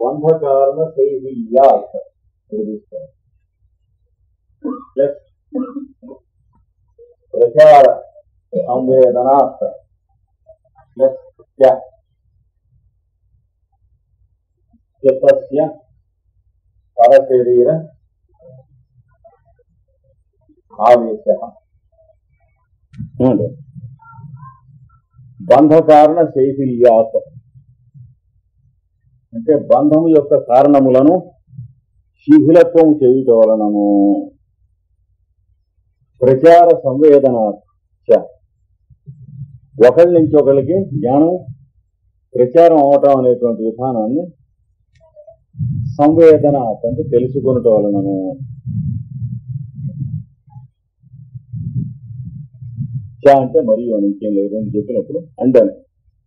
బంధకారణ శైలియాత్ plus ప్రచార సంవేదనాత్ plus చ చిత్తస్య పరశరీర ఆవేశ బంధకారణ శైథిల్యాత్ అంటే బంధము యొక్క కారణములను శిథిలత్వం చేయుట వలనను ప్రచార సంవేదన ఒకరి నుంచి ఒకరికి జ్ఞానం ప్రచారం అవటం అనేటువంటి విధానాన్ని సంవేదన అంటే తెలుసుకున్నట వలనను చ అంటే మరియు అని ఇంకేం లేదు అని చెప్పినప్పుడు అండాను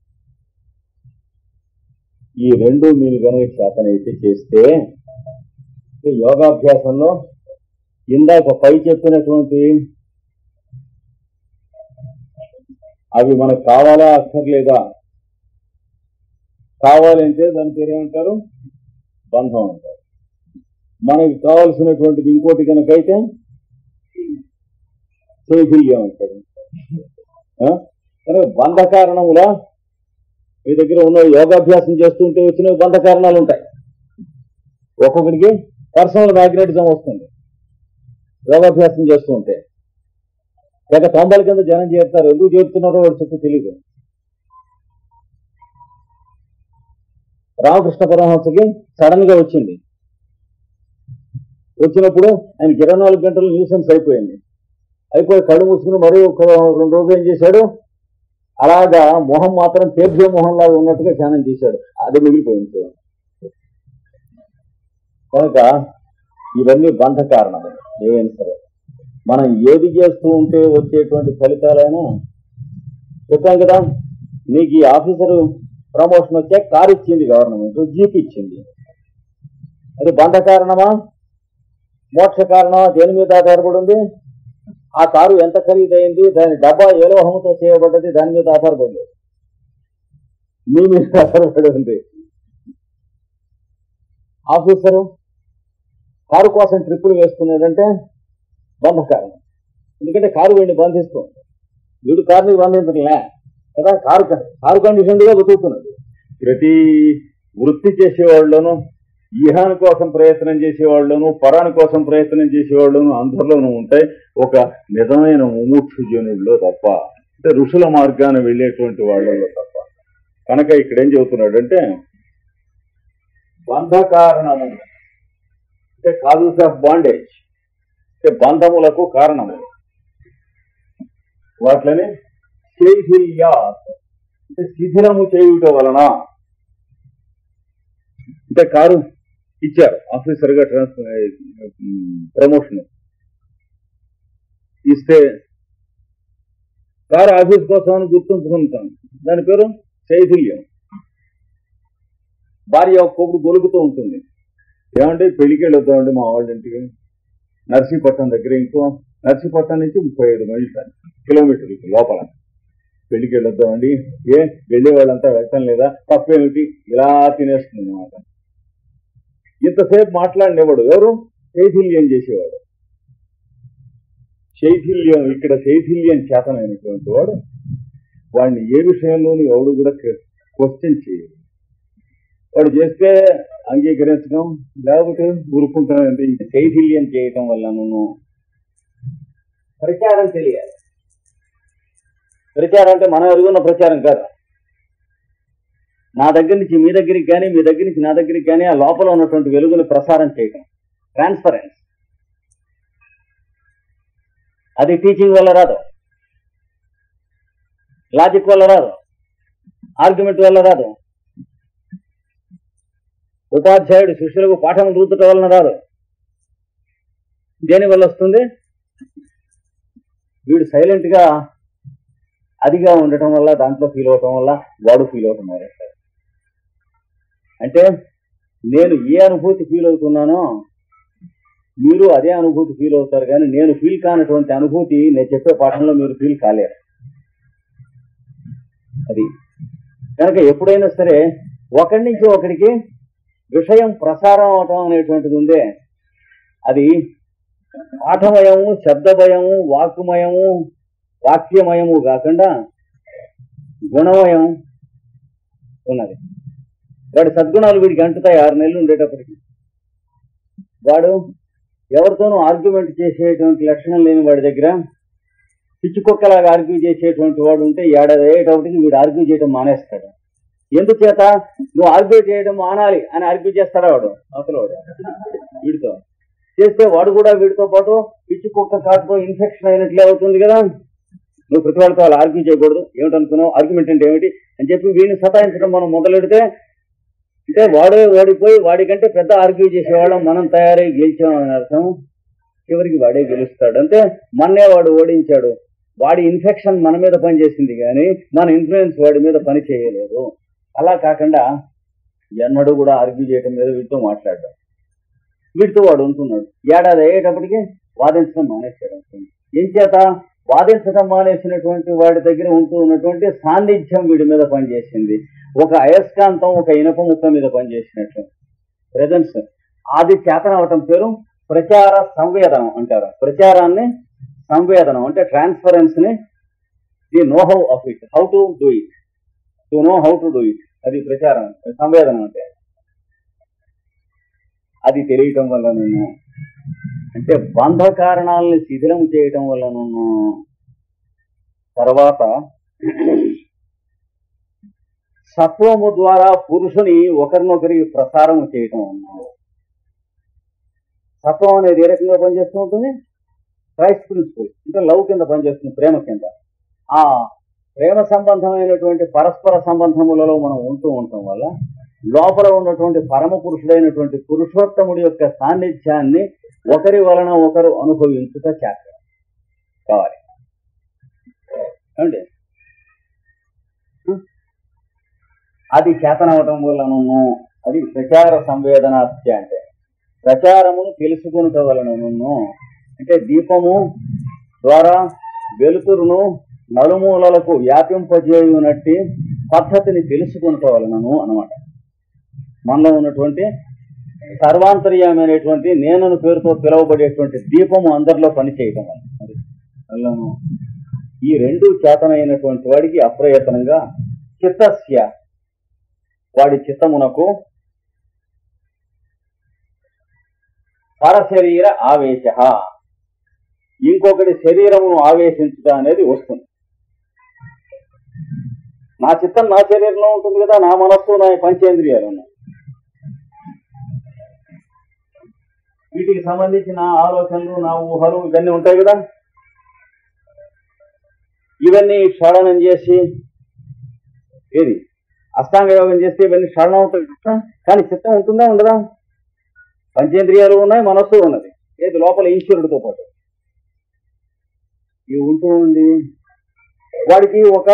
ఈ రెండు మీరు కనుక శాతనైతే చేస్తే ఈ యోగాభ్యాసంలో ఇందాక పై చెప్పినటువంటి అవి మనకు కావాలా అక్కర్లేదా కావాలంటే దాని పేరు ఏమంటారు బంధం అంటారు మనకి కావలసినటువంటిది ఇంకోటి కనుకైతే శైథిల్యం అంటారు ఆ? కనుక బంధ కారణములా మీ దగ్గర ఉన్న యోగాభ్యాసం చేస్తుంటే వచ్చిన బంధ కారణాలు ఉంటాయి ఒక్కొక్కరికి పర్సనల్ మ్యాగ్నెటిజం వస్తుంది యోగాభ్యాసం చేస్తూ ఉంటే లేక తొంభై కింద జనం చేస్తారు ఎందుకు చేస్తున్నారో వాడు చెప్పు తెలియదు రామకృష్ణ పరమహంసకి సడన్ గా వచ్చింది వచ్చినప్పుడు ఆయనకి ఇరవై నాలుగు గంటలు న్యూసెన్స్ అయిపోయింది అయిపోయి కళ్ళు మూసుకుని మరీ ఒక రెండు రోజులు ఏం చేశాడు అలాగా మొహం మాత్రం తేభ్య మొహంలాగా ఉన్నట్టుగా ధ్యానం చేశాడు అది మిగిలిపోయింది కనుక ఇవన్నీ బంధ కారణము ఏమైనా సరే మనం ఏది చేస్తూ ఉంటే వచ్చేటువంటి ఫలితాలైనా చెప్పాం కదా నీకు ఈ ఆఫీసరు ప్రమోషన్ వచ్చే కారు ఇచ్చింది గవర్నమెంట్ జీప్ ఇచ్చింది అది బంధ కారణమా మోక్ష కారణమా దేని మీద ఆధారపడి ఉంది ఆ కారు ఎంత ఖరీదైంది దాని డబ్బా ఏ లోహంతో చేయబడ్డది దాని మీద ఆధారపడి నీ మీద ఆధారపడి ఉంది ఆఫీసరు కారు కోసం ట్రిప్పులు వేసుకున్నాడంటే బంధకారం ఎందుకంటే కారు వీడిని బంధిస్తుంది వీడు కారుని బంధించట్లే కదా కారు కారు కండిషన్ గా బతుకుతున్నది ప్రతి వృత్తి చేసేవాళ్ళను ఈహాని కోసం ప్రయత్నం చేసేవాళ్ళను పరాని కోసం ప్రయత్నం చేసేవాళ్ళను అందరిలోనూ ఉంటాయి ఒక నిజమైన ముముక్షు జనుల్లో తప్ప అంటే ఋషుల మార్గాన వెళ్ళేటువంటి వాళ్ళలో తప్ప కనుక ఇక్కడ ఏం చెబుతున్నాడంటే బంధ కారణము అంటే కాజెస్ ఆఫ్ బాండేజ్ అంటే బంధములకు కారణము వాటిని శైథిల్యాత్ అంటే శిథిలము చేయుట వలన అంటే కారు ఇచ్చారు ఆఫీసర్ గా ట్రాన్స్ఫర్ ప్రమోషన్ ఇస్తే కారు ఆఫీస్ కోసం అని గుర్తుంచుకుంటాం దాని పేరు శైథిల్యం భార్య ఒక్కొక్కడు గొలుగుతూ ఉంటుంది ఏమంటే పెళ్లికి వెళ్ళొద్దామండి మా వాళ్ళ ఇంటికి నర్సీపట్నం దగ్గర ఇంకో నర్సీపట్నం నుంచి ముప్పై ఐదు మైళ్ళు కిలోమీటర్లు లోపల పెళ్లికి వెళ్ళొద్దామండి ఏ వెళ్ళే వాళ్ళంతా వెళ్ళటం లేదా తప్పేమిటి ఇలా తినేస్తుంది అన్నమాట ఇంతసేపు మాట్లాడినవాడు ఎవరు శైథిల్యం చేసేవాడు శైథిల్యం ఇక్కడ శైథిల్యం చేతనైనటువంటి వాడు వాడిని ఏ విషయంలోనూ ఎవడు కూడా క్వశ్చన్ చేయడు వాడు చేస్తే అంగీకరించడం లేకపోతే ఊరుకుంటాం అంటే ఇంక శైథిల్యం చేయటం వల్లను ప్రచారం తెలియాలి ప్రచారం అంటే మనం ఎరుగున్న ప్రచారం కాదు నా దగ్గర నుంచి మీ దగ్గరికి కానీ మీ దగ్గర నుంచి నా దగ్గరికి కానీ ఆ లోపల ఉన్నటువంటి వెలుగుని ప్రసారం చేయటం ట్రాన్స్పరెన్స్ అది టీచింగ్ వల్ల రాదు లాజిక్ వల్ల రాదు ఆర్గ్యుమెంట్ వల్ల రాదు ఉపాధ్యాయుడు శిష్యులకు పాఠం రూతుట వలన రాదు దేని వల్ల వస్తుంది వీడు సైలెంట్ గా అదిగా ఉండటం వల్ల దాంట్లో ఫీల్ అవటం వల్ల వాడు ఫీల్ అవటం మొదలెట్టాడు అంటే నేను ఏ అనుభూతి ఫీల్ అవుతున్నానో మీరు అదే అనుభూతి ఫీల్ అవుతారు కానీ నేను ఫీల్ కానటువంటి అనుభూతి నేను చెప్పే పాఠంలో మీరు ఫీల్ కాలేరు అది కనుక ఎప్పుడైనా సరే ఒకడి నుంచి ఒకడికి విషయం ప్రసారం అవటం అనేటువంటిది ఉందే అది పాఠమయము శబ్దమయము వాక్కుమయము వాక్యమయము కాకుండా గుణమయం ఉన్నది వాడి సద్గుణాలు వీడికి అంటుతాయి ఆరు నెలలు ఉండేటప్పటికి వాడు ఎవరితోనూ ఆర్గ్యుమెంట్ చేసేటువంటి లక్షణం లేని వాడి దగ్గర పిచ్చి కుక్కలాగా ఆర్గ్యూ చేసేటువంటి వాడు ఉంటే ఏడాది అయ్యేటప్పటికి వీడు ఆర్గ్యూ చేయడం మానేస్తాడు ఎందుచేత నువ్వు ఆర్గ్యూ చేయడం మానాలి అని ఆర్గ్యూ చేస్తాడా వాడు అసలు వాడు వీడితో చేస్తే వాడు కూడా వీడితో పాటు పిచ్చి కుక్క కాటుతో ఇన్ఫెక్షన్ అయినట్లే అవుతుంది కదా నువ్వు ప్రతి వాళ్ళతో వాళ్ళు ఆర్గ్యూ చేయకూడదు ఏమిటనుకున్నావు ఆర్గ్యుమెంట్ అంటే ఏమిటి అని చెప్పి వీడిని సతాయించడం మనం మొదలెడితే అంటే వాడే ఓడిపోయి వాడికంటే పెద్ద ఆర్గ్యూ చేసేవాళ్ళం మనం తయారై గెలిచామని అర్థం చివరికి వాడే గెలుస్తాడు అంటే మన్నే వాడు ఓడించాడు వాడి ఇన్ఫెక్షన్ మన మీద పనిచేసింది కానీ మన ఇన్ఫ్లుయెన్స్ వాడి మీద పని చేయలేదు అలా కాకుండా ఎన్నడూ కూడా ఆర్గ్యూ చేయటం మీద వీటితో మాట్లాడడం వీటితో వాడు ఉంటున్నాడు ఏడాది అయ్యేటప్పటికి వాదించడం మానేశాడు అనుకోండి ఏం చేత వాదించడం మానేసినటువంటి వాడి దగ్గర ఉంటూ ఉన్నటువంటి సాన్నిధ్యం వీడి మీద పనిచేసింది ఒక అయస్కాంతం ఒక ఇనప ముక్క మీద పనిచేసినట్లు ప్రెజెన్స్ అది చేతన అవటం పేరు ప్రచార సంవేదనం అంటారు ప్రచారాన్ని సంవేదనం అంటే ట్రాన్స్ఫరెన్స్ ని the know how of it how to do it to know how to do it అది ప్రచారం సంవేదనం అంటే అది తెలియటం వల్లనూ అంటే బంధ కారణాలని శిథిలం చేయటం వల్లనూ తర్వాత సత్వము ద్వారా పురుషుని ఒకరినొకరి ప్రసారం చేయటం అన్నారు సత్వం అనేది ఏ రకంగా పనిచేస్తూ ఉంటుంది క్రైస్ట్ ప్రిన్సిపల్ అంటే లవ్ కింద పనిచేస్తుంది ప్రేమ కింద ఆ ప్రేమ సంబంధమైనటువంటి పరస్పర సంబంధములలో మనం ఉంటూ ఉండటం వల్ల లోపల ఉన్నటువంటి పరమ పురుషుడైనటువంటి పురుషోత్తముడి యొక్క సాన్నిధ్యాన్ని ఒకరి వలన ఒకరు అనుభవించుట చేస్తారు కావాలి ఏమండి అది చేతనవటం వలనను అది ప్రచార సంవేదనాస్య అంటే ప్రచారమును తెలుసుకునుట వలనను అంటే దీపము ద్వారా వెలుతురును నలుమూలలకు వ్యాపింపజేయునట్టి పద్ధతిని తెలుసుకునుట వలనను అనమాట మనలో ఉన్నటువంటి సర్వాంతర్యమైనటువంటి నేనను పేరుతో పిలువబడేటువంటి దీపము అందరిలో పనిచేయటం వల్ల అది వలనను ఈ రెండు చేతనైనటువంటి వాడికి అప్రయత్నంగా చిత్తస్య వాడి చిత్తమునకు పరశరీర ఆవేశ ఇంకొకటి శరీరమును ఆవేశించుట అనేది వస్తుంది నా చిత్తం నా శరీరంలో ఉంటుంది కదా నా మనస్సు నా పంచేంద్రియాలు ఉన్నాయి వీటికి సంబంధించిన ఆలోచనలు నా ఊహలు ఇవన్నీ ఉంటాయి కదా ఇవన్నీ క్షళనం చేసి ఏది అష్టాంగ యోగం చేస్తే ఇవన్నీ క్షళనం అవుతాయి కదా? కానీ చిత్తం ఉంటుందా ఉండదా పంచేంద్రియాలు ఉన్నాయి మనస్సు ఉన్నది ఏది లోపల ఈశ్వరుడితో పాటు ఇవి ఉంటూ ఉంది వాడికి ఒక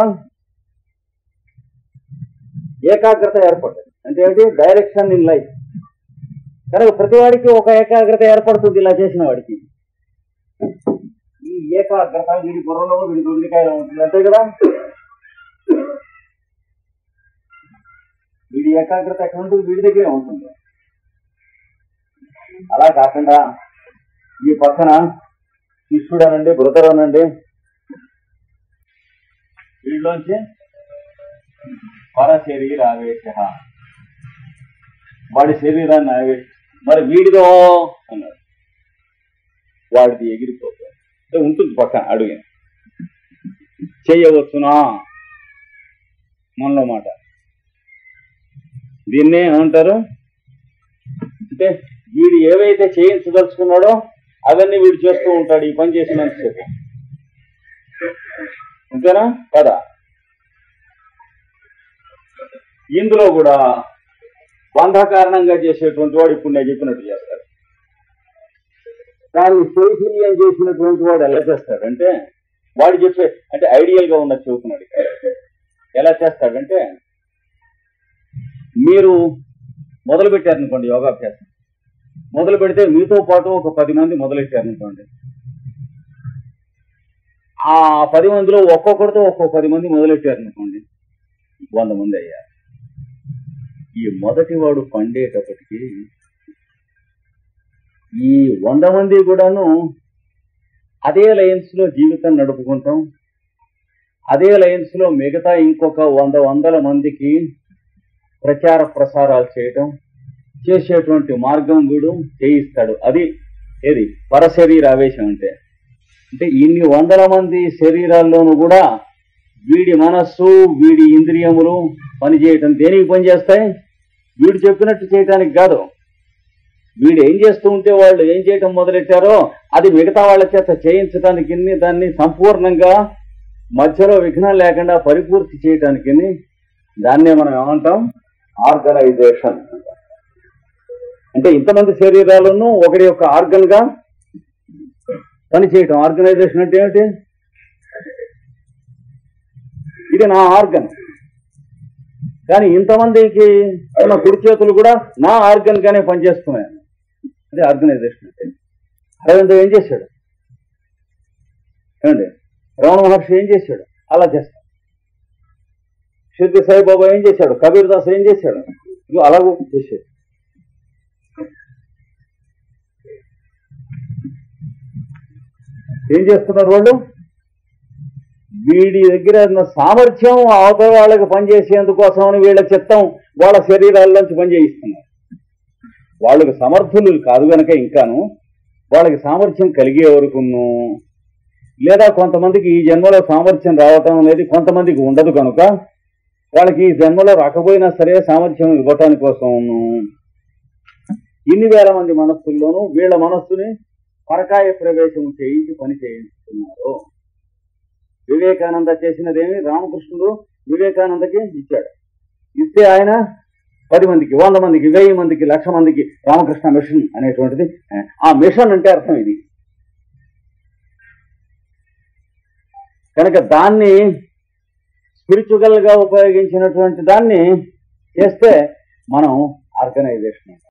ఏకాగ్రత ఏర్పడుతుంది అంటే ఏంటి డైరెక్షన్ ఇన్ లైఫ్ కనుక ప్రతి వాడికి ఒక ఏకాగ్రత ఏర్పడుతుంది ఇలా చేసిన వాడికి ఈ ఏకాగ్రత వీడి బుర్రలో వీడి గుండెకాయలో ఉంటుంది అంతే కదా వీడి ఏకాగ్రత ఎక్కడ ఉంటుంది వీడి దగ్గరే ఉంటుంది అలా కాకుండా ఈ పక్కన శిష్యుడు అనండి బ్రదర్ అనండి వీళ్ళలోంచి పర శరీర ఆవేశ వాడి శరీరాన్ని ఆవేశ మరి వీడిదో అన్నాడు వాడిది ఎగిరిపోతుంది అంటే ఉంటుంది పక్కన అడుగు చేయవచ్చునా మనలో మాట దీన్నే ఏమంటారు అంటే వీడు ఏవైతే చేయించదలుచుకున్నాడో అవన్నీ వీడు చేస్తూ ఉంటాడు ఈ పని చేసినంతసేపు అంతేనా కదా ఇందులో కూడా బంధ కారణంగా చేసేటువంటి వాడు ఇప్పుడు నేను చెప్పినట్టు చేస్తాడు కానీ శైథిల్యం చేసినటువంటి వాడు ఎలా చేస్తాడంటే వాడు చెప్పే అంటే ఐడియల్ గా ఉన్నది చెబుతున్నాడు ఇక్కడ. ఎలా చేస్తాడంటే మీరు మొదలు పెట్టారనుకోండి యోగాభ్యాసం మొదలు పెడితే మీతో పాటు ఒక పది మంది మొదలెట్టారనుకోండి ఆ పది మందిలో ఒక్కొక్కరితో ఒక్కో పది మంది మొదలెట్టారనుకోండి వంద మంది అయ్యారు ఈ మొదటి వాడు పండేటప్పటికి ఈ వంద మంది కూడాను అదే లైన్స్ లో జీవితం నడుపుకుంటాం అదే లైన్స్ లో మిగతా ఇంకొక వంద వందల మందికి ప్రచార ప్రసారాలు చేయటం చేసేటువంటి మార్గం వీడు చేయిస్తాడు అది ఏది పరశరీర ఆవేశం అంటే అంటే ఇన్ని వందల మంది శరీరాల్లోనూ కూడా వీడి మనస్సు వీడి ఇంద్రియములు పనిచేయటం దేనికి పనిచేస్తాయి వీడు చెప్పినట్టు చేయటానికి కాదు వీడు ఏం చేస్తూ ఉంటే వాళ్ళు ఏం చేయటం మొదలెట్టారో అది మిగతా వాళ్ళ చేత చేయించడానికి దాన్ని సంపూర్ణంగా మధ్యలో విఘ్నం లేకుండా పరిపూర్తి చేయటానికి దాన్నే మనం ఏమంటాం ఆర్గనైజేషన్ అంటే ఇంతమంది శరీరాలను ఒకటి యొక్క ఆర్గన్ గా పనిచేయటం ఆర్గనైజేషన్ అంటే ఏమిటి ఇది నా ఆర్గన్ కానీ ఇంతమందికి ఉన్న కుడి చేతులు కూడా నా ఆర్గన్ గానే పనిచేస్తున్నాయి అదే ఆర్గనైజేషన్ అంటే అరవింద్ ఏం చేశాడు ఏమండి రమణ మహర్షి ఏం చేశాడు అలా చేస్తాడు షిర్ది సాయిబాబా ఏం చేశాడు కబీర్ దాస్ ఏం చేశాడు ఇదిగో అలాగూ చేశాడు ఏం చేస్తున్నారు వాళ్ళు వీడి దగ్గర ఉన్న సామర్థ్యం అవతల వాళ్ళకి పనిచేసేందుకోసమని వీళ్ళ చిత్తం వాళ్ళ శరీరాల్లోంచి పనిచేయిస్తున్నారు వాళ్ళకి సమర్థులు కాదు గనక ఇంకాను వాళ్ళకి సామర్థ్యం కలిగే వరకును లేదా కొంతమందికి ఈ జన్మలో సామర్థ్యం రావటం అనేది కొంతమందికి ఉండదు కనుక వాళ్ళకి ఈ జన్మలో రాకపోయినా సరే సామర్థ్యం ఇవ్వటాని కోసం ఇన్ని వేల మంది మనస్సుల్లోనూ వీళ్ళ మనస్సుని పరకాయ ప్రవేశం చేయించి పని చేయిస్తున్నారు వివేకానంద చేసినదేమి రామకృష్ణుడు వివేకానందకి ఇచ్చాడు ఇస్తే ఆయన పది మందికి వంద మందికి వెయ్యి మందికి లక్ష మందికి రామకృష్ణ మిషన్ అనేటువంటిది ఆ మిషన్ అంటే అర్థం ఇది కనుక దాన్ని స్పిరిచువల్ గా ఉపయోగించినటువంటి దాన్ని చేస్తే మనం ఆర్గనైజేషన్